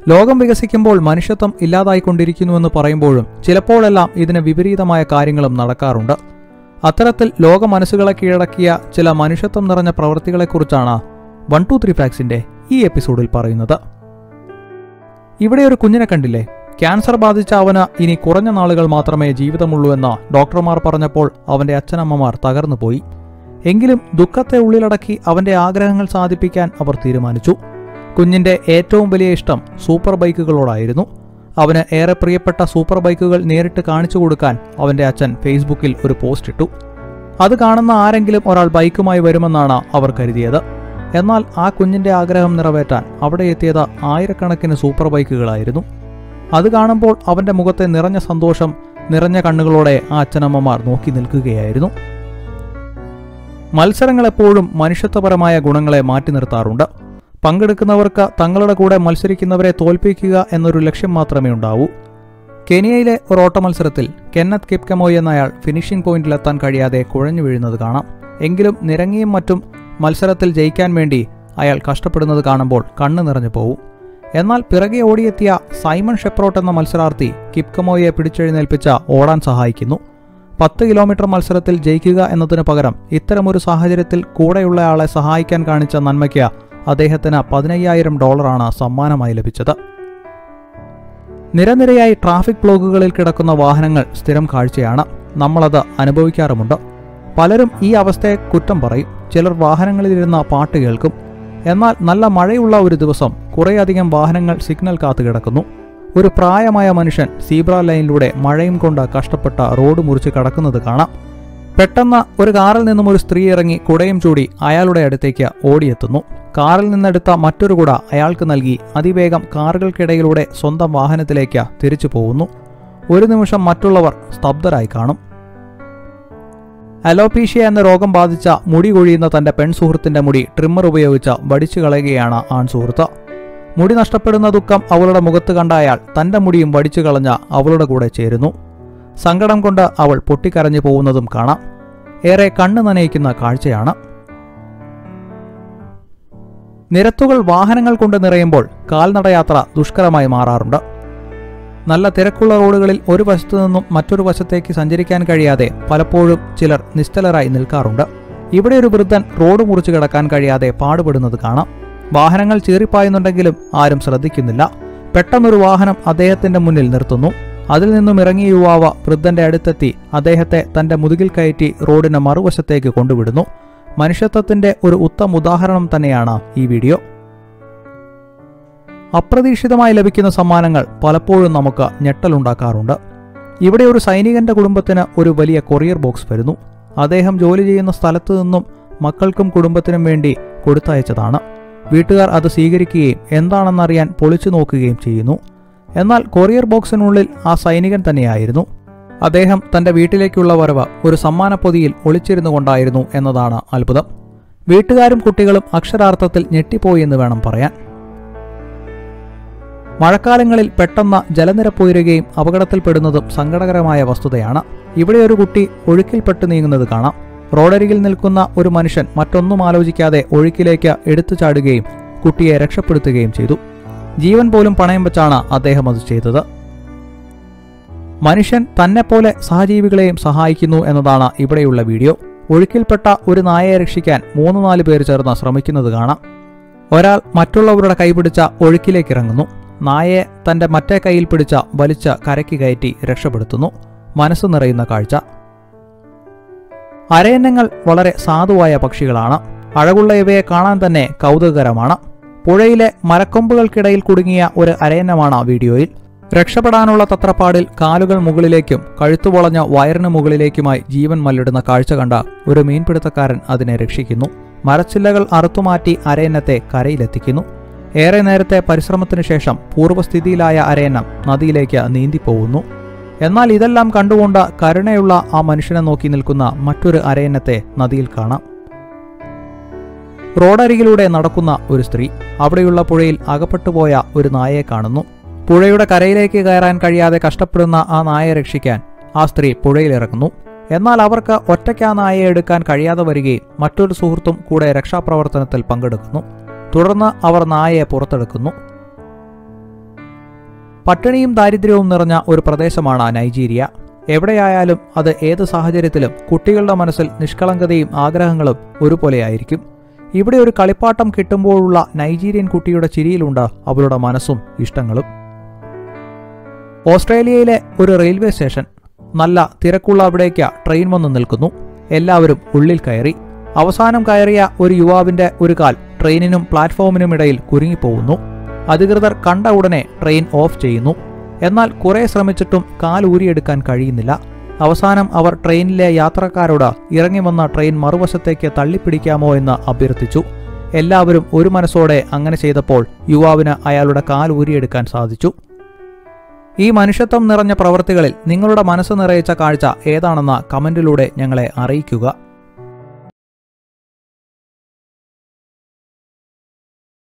ലോകം വികസിക്കുമ്പോൾ മനുഷ്യത്വം ഇല്ലാതായിക്കൊണ്ടിരിക്കുന്നുവെന്ന് പറയുമ്പോഴും ചിലപ്പോഴെല്ലാം ഇതിന് വിപരീതമായ കാര്യങ്ങളും നടക്കാറുണ്ട് അത്തരത്തിൽ ലോക മനസ്സുകളെ കീഴടക്കിയ ചില മനുഷ്യത്വം നിറഞ്ഞ പ്രവൃത്തികളെക്കുറിച്ചാണ് വൺ ടു ത്രീ ഫാക്സിന്റെ ഈ എപ്പിസോഡിൽ പറയുന്നത് ഇവിടെ ഒരു കുഞ്ഞിനെ കണ്ടില്ലേ ക്യാൻസർ ബാധിച്ച അവന് ഇനി കുറഞ്ഞ നാളുകൾ മാത്രമേ ജീവിതമുള്ളൂ എന്ന് ഡോക്ടർമാർ പറഞ്ഞപ്പോൾ അവന്റെ അച്ഛനമ്മമാർ തകർന്നു പോയി എങ്കിലും ദുഃഖത്തെ ഉള്ളിലടക്കി അവന്റെ ആഗ്രഹങ്ങൾ സാധിപ്പിക്കാൻ അവർ തീരുമാനിച്ചു കുഞ്ഞിന്റെ ഏറ്റവും വലിയ ഇഷ്ടം സൂപ്പർ ബൈക്കുകളോടായിരുന്നു അവന് ഏറെ പ്രിയപ്പെട്ട സൂപ്പർ ബൈക്കുകൾ നേരിട്ട് കാണിച്ചു കൊടുക്കാൻ അവന്റെ അച്ഛൻ ഫേസ്ബുക്കിൽ ഒരു പോസ്റ്റ് ഇട്ടു അത് കാണുന്ന ആരെങ്കിലും ഒരാൾ ബൈക്കുമായി വരുമെന്നാണ് അവർ കരുതിയത് എന്നാൽ ആ കുഞ്ഞിന്റെ ആഗ്രഹം നിറവേറ്റാൻ അവിടെ എത്തിയത് ആയിരക്കണക്കിന് സൂപ്പർ ബൈക്കുകളായിരുന്നു അത് കാണുമ്പോൾ അവന്റെ മുഖത്തെ നിറഞ്ഞ സന്തോഷം നിറഞ്ഞ കണ്ണുകളോടെ ആ അച്ഛനമ്മമാർ നോക്കി നിൽക്കുകയായിരുന്നു മത്സരങ്ങൾ എപ്പോഴും മനുഷ്യത്വപരമായ ഗുണങ്ങളെ മാറ്റി നിർത്താറുണ്ട് പങ്കെടുക്കുന്നവർക്ക് തങ്ങളുടെ കൂടെ മത്സരിക്കുന്നവരെ തോൽപ്പിക്കുക എന്നൊരു ലക്ഷ്യം മാത്രമേ ഉണ്ടാവൂ കെനിയയിലെ ഒരു ഓട്ട മത്സരത്തിൽ കെന്നത്ത് കിപ്കമോയ് എന്നയാൾ ഫിനിഷിംഗ് പോയിന്റിലെത്താൻ കഴിയാതെ കുഴഞ്ഞു വീഴുന്നത് കാണാം എങ്കിലും നിരങ്ങിയും മറ്റും മത്സരത്തിൽ ജയിക്കാൻ വേണ്ടി അയാൾ കഷ്ടപ്പെടുന്നത് കാണുമ്പോൾ കണ്ണു നിറഞ്ഞു പോവും എന്നാൽ പിറകെ ഓടിയെത്തിയ സൈമൺ ഷെപ്രോട്ട് എന്ന മത്സരാർത്ഥി കിപ്കമോയെ പിടിച്ചെഴുന്നേൽപ്പിച്ച ഓടാൻ സഹായിക്കുന്നു പത്ത് കിലോമീറ്റർ മത്സരത്തിൽ ജയിക്കുക എന്നതിനു പകരം ഇത്തരമൊരു സാഹചര്യത്തിൽ കൂടെയുള്ളയാളെ സഹായിക്കാൻ കാണിച്ച നന്മയ്ക്ക് അദ്ദേഹത്തിന് പതിനയ്യായിരം ഡോളറാണ് സമ്മാനമായി ലഭിച്ചത് നിരനിരയായി ട്രാഫിക് ബ്ലോക്കുകളിൽ കിടക്കുന്ന വാഹനങ്ങൾ സ്ഥിരം കാഴ്ചയാണ് നമ്മളത് അനുഭവിക്കാറുമുണ്ട് പലരും ഈ അവസ്ഥയെ കുറ്റം പറയും ചിലർ വാഹനങ്ങളിലിരുന്ന പാട്ട് കേൾക്കും എന്നാൽ നല്ല മഴയുള്ള ഒരു ദിവസം കുറേയധികം വാഹനങ്ങൾ സിഗ്നൽ കാത്തു കിടക്കുന്നു ഒരു പ്രായമായ മനുഷ്യൻ സീബ്ര ലൈനിലൂടെ മഴയും കൊണ്ട് കഷ്ടപ്പെട്ട റോഡ് മുറിച്ച് കടക്കുന്നത് കാണാം പെട്ടെന്ന് ഒരു കാറിൽ നിന്നും ഒരു സ്ത്രീ ഇറങ്ങി കുടയും ചൂടി അയാളുടെ അടുത്തേക്ക് ഓടിയെത്തുന്നു കാറിൽ നിന്നെടുത്ത മറ്റൊരു കുട അയാൾക്ക് നൽകി അതിവേഗം കാറുകൾക്കിടയിലൂടെ സ്വന്തം വാഹനത്തിലേക്ക് തിരിച്ചു പോകുന്നു ഒരു നിമിഷം മറ്റുള്ളവർ സ്തബ്ധരായി കാണും അലോപീഷ്യ എന്ന രോഗം ബാധിച്ച മുടി കൊഴിയുന്ന തന്റെ പെൺസുഹൃത്തിന്റെ മുടി ട്രിമ്മർ ഉപയോഗിച്ച് വടിച്ചു കളയുകയാണ് ആൺസുഹൃത്ത് മുടി നഷ്ടപ്പെടുന്ന ദുഃഖം അവളുടെ മുഖത്ത് കണ്ട അയാൾ തന്റെ മുടിയും വടിച്ചു കളഞ്ഞ അവളുടെ കൂടെ ചേരുന്നു സങ്കടം കൊണ്ട് അവൾ പൊട്ടിക്കരഞ്ഞു പോകുന്നതും കാണാം ഏറെ കണ്ണു നനയിക്കുന്ന കാഴ്ചയാണ് നിരത്തുകൾ വാഹനങ്ങൾ കൊണ്ട് നിറയുമ്പോൾ കാൽനടയാത്ര ദുഷ്കരമായി മാറാറുണ്ട് നല്ല തിരക്കുള്ള റോഡുകളിൽ ഒരു വശത്തു നിന്നും മറ്റൊരു വശത്തേക്ക് സഞ്ചരിക്കാൻ കഴിയാതെ പലപ്പോഴും ചിലർ നിശ്ചലരായി നിൽക്കാറുണ്ട് ഇവിടെ ഒരു വൃദ്ധൻ റോഡ് മുറിച്ചു കിടക്കാൻ കഴിയാതെ പാടുപെടുന്നത് കാണാം വാഹനങ്ങൾ ചീറിപ്പായുന്നുണ്ടെങ്കിലും ആരും ശ്രദ്ധിക്കുന്നില്ല പെട്ടെന്നൊരു വാഹനം അദ്ദേഹത്തിന്റെ മുന്നിൽ നിർത്തുന്നു അതിൽ നിന്നും ഇറങ്ങിയ യുവാവ് വൃദ്ധന്റെ അടുത്തെത്തി അദ്ദേഹത്തെ തന്റെ മുതുകിൽ കയറ്റി റോഡിന് മറുവശത്തേക്ക് കൊണ്ടുവിടുന്നു മനുഷ്യത്വത്തിന്റെ ഒരു ഉത്തമ ഉദാഹരണം തന്നെയാണ് ഈ വീഡിയോ അപ്രതീക്ഷിതമായി ലഭിക്കുന്ന സമ്മാനങ്ങൾ പലപ്പോഴും നമുക്ക് ഞെട്ടലുണ്ടാക്കാറുണ്ട് ഇവിടെ ഒരു സൈനികന്റെ കുടുംബത്തിന് ഒരു വലിയ കൊറിയർ ബോക്സ് വരുന്നു അദ്ദേഹം ജോലി ചെയ്യുന്ന സ്ഥലത്തു നിന്നും മക്കൾക്കും കുടുംബത്തിനും വേണ്ടി കൊടുത്തയച്ചതാണ് വീട്ടുകാർ അത് സ്വീകരിക്കുകയും എന്താണെന്നറിയാൻ പൊളിച്ചു നോക്കുകയും ചെയ്യുന്നു എന്നാൽ കൊറിയർ ബോക്സിനുള്ളിൽ ആ സൈനികൻ തന്നെയായിരുന്നു അദ്ദേഹം തന്റെ വീട്ടിലേക്കുള്ള വരവ് ഒരു സമ്മാനപ്പൊതിയിൽ ഒളിച്ചിരുന്നു കൊണ്ടായിരുന്നു എന്നതാണ് അത്ഭുതം വീട്ടുകാരും കുട്ടികളും അക്ഷരാർത്ഥത്തിൽ ഞെട്ടിപ്പോയി എന്ന് വേണം പറയാൻ മഴക്കാലങ്ങളിൽ പെട്ടെന്ന് ജലനിരപ്പ് ഉയരുകയും അപകടത്തിൽപ്പെടുന്നതും സങ്കടകരമായ വസ്തുതയാണ് ഇവിടെ ഒരു കുട്ടി ഒഴുക്കിൽപ്പെട്ട് നീങ്ങുന്നത് കാണാം റോഡരികിൽ നിൽക്കുന്ന ഒരു മനുഷ്യൻ മറ്റൊന്നും ആലോചിക്കാതെ ഒഴുക്കിലേക്ക് എടുത്തു ചാടുകയും കുട്ടിയെ രക്ഷപ്പെടുത്തുകയും ചെയ്തു ജീവൻ പോലും പണയം വെച്ചാണ് അദ്ദേഹം അത് ചെയ്തത് മനുഷ്യൻ തന്നെപ്പോലെ സഹജീവികളെയും സഹായിക്കുന്നു എന്നതാണ് ഇവിടെയുള്ള വീഡിയോ ഒഴുക്കിൽപ്പെട്ട ഒരു നായയെ രക്ഷിക്കാൻ മൂന്ന് നാല് പേർ ചേർന്ന് ശ്രമിക്കുന്നത് കാണാം ഒരാൾ മറ്റുള്ളവരുടെ കൈപിടിച്ച ഒഴുക്കിലേക്ക് ഇറങ്ങുന്നു നായയെ തന്റെ മറ്റേ കൈയിൽ പിടിച്ച വലിച്ച കരയ്ക്ക് കയറ്റി രക്ഷപ്പെടുത്തുന്നു മനസ്സ് നിറയുന്ന കാഴ്ച അരയന്നങ്ങൾ വളരെ സാധുവായ പക്ഷികളാണ് അഴകുള്ള ഇവയെ കാണാൻ തന്നെ കൗതുകകരമാണ് പുഴയിലെ മരക്കൊമ്പുകൾക്കിടയിൽ കുടുങ്ങിയ ഒരു അരയന്നമാണ് വീഡിയോയിൽ രക്ഷപ്പെടാനുള്ള തത്രപ്പാടിൽ കാലുകൾ മുകളിലേക്കും കഴുത്തുപൊളഞ്ഞ വയറിന് മുകളിലേക്കുമായി ജീവൻ മല്ലിടുന്ന കാഴ്ച കണ്ട ഒരു മീൻപിടുത്തക്കാരൻ അതിനെ രക്ഷിക്കുന്നു മരച്ചില്ലകൾ അറുത്തുമാറ്റി അരയന്നത്തെ കരയിലെത്തിക്കുന്നു ഏറെ നേരത്തെ പരിശ്രമത്തിനു ശേഷം പൂർവ്വസ്ഥിതിയിലായ അരയന്നം നദിയിലേക്ക് നീന്തിപ്പോകുന്നു എന്നാൽ ഇതെല്ലാം കണ്ടുകൊണ്ട് കരുണയുള്ള ആ മനുഷ്യനെ നോക്കി നിൽക്കുന്ന മറ്റൊരു അരയന്നത്തെ നദിയിൽ കാണാം റോഡരികിലൂടെ നടക്കുന്ന ഒരു സ്ത്രീ അവിടെയുള്ള പുഴയിൽ അകപ്പെട്ടുപോയ ഒരു നായയെ കാണുന്നു പുഴയുടെ കരയിലേക്ക് കയറാൻ കഴിയാതെ കഷ്ടപ്പെടുന്ന ആ നായയെ രക്ഷിക്കാൻ ആ സ്ത്രീ പുഴയിലിറങ്ങുന്നു എന്നാൽ അവർക്ക് ഒറ്റയ്ക്ക് ആ നായയെ എടുക്കാൻ കഴിയാതെ വരികയും മറ്റൊരു സുഹൃത്തും കൂടെ രക്ഷാപ്രവർത്തനത്തിൽ പങ്കെടുക്കുന്നു തുടർന്ന് അവർ നായയെ പുറത്തെടുക്കുന്നു പട്ടിണിയും ദാരിദ്ര്യവും നിറഞ്ഞ ഒരു പ്രദേശമാണ് നൈജീരിയ എവിടെയായാലും അത് ഏത് സാഹചര്യത്തിലും കുട്ടികളുടെ മനസ്സിൽ നിഷ്കളങ്കതയും ആഗ്രഹങ്ങളും ഒരുപോലെയായിരിക്കും ഇവിടെ ഒരു കളിപ്പാട്ടം കിട്ടുമ്പോഴുള്ള നൈജീരിയൻ കുട്ടിയുടെ ചിരിയിലുണ്ട് അവളുടെ മനസ്സും ഇഷ്ടങ്ങളും ഓസ്ട്രേലിയയിലെ ഒരു റെയിൽവേ സ്റ്റേഷൻ നല്ല തിരക്കുള്ള അവിടേക്ക് ട്രെയിൻ വന്ന് നിൽക്കുന്നു എല്ലാവരും ഉള്ളിൽ കയറി അവസാനം കയറിയ ഒരു യുവാവിന്റെ ഒരു കാൽ ട്രെയിനിനും പ്ലാറ്റ്ഫോമിനുമിടയിൽ കുരുങ്ങിപ്പോകുന്നു അധികൃതർ കണ്ട ഉടനെ ട്രെയിൻ ഓഫ് ചെയ്യുന്നു എന്നാൽ കുറെ ശ്രമിച്ചിട്ടും കാൽ ഊരിയെടുക്കാൻ കഴിയുന്നില്ല അവസാനം അവർ ട്രെയിനിലെ യാത്രക്കാരോട് ഇറങ്ങി വന്ന ട്രെയിൻ മറുവശത്തേക്ക് തള്ളിപ്പിടിക്കാമോ എന്ന് അഭ്യർത്ഥിച്ചു എല്ലാവരും ഒരു മനസ്സോടെ അങ്ങനെ ചെയ്തപ്പോൾ യുവാവിന് അയാളുടെ കാൽ ഊരിയെടുക്കാൻ സാധിച്ചു ഈ മനുഷ്യത്വം നിറഞ്ഞ പ്രവൃത്തികളിൽ നിങ്ങളുടെ മനസ്സ് നിറയിച്ച കാഴ്ച ഏതാണെന്ന് കമന്റിലൂടെ ഞങ്ങളെ അറിയിക്കുക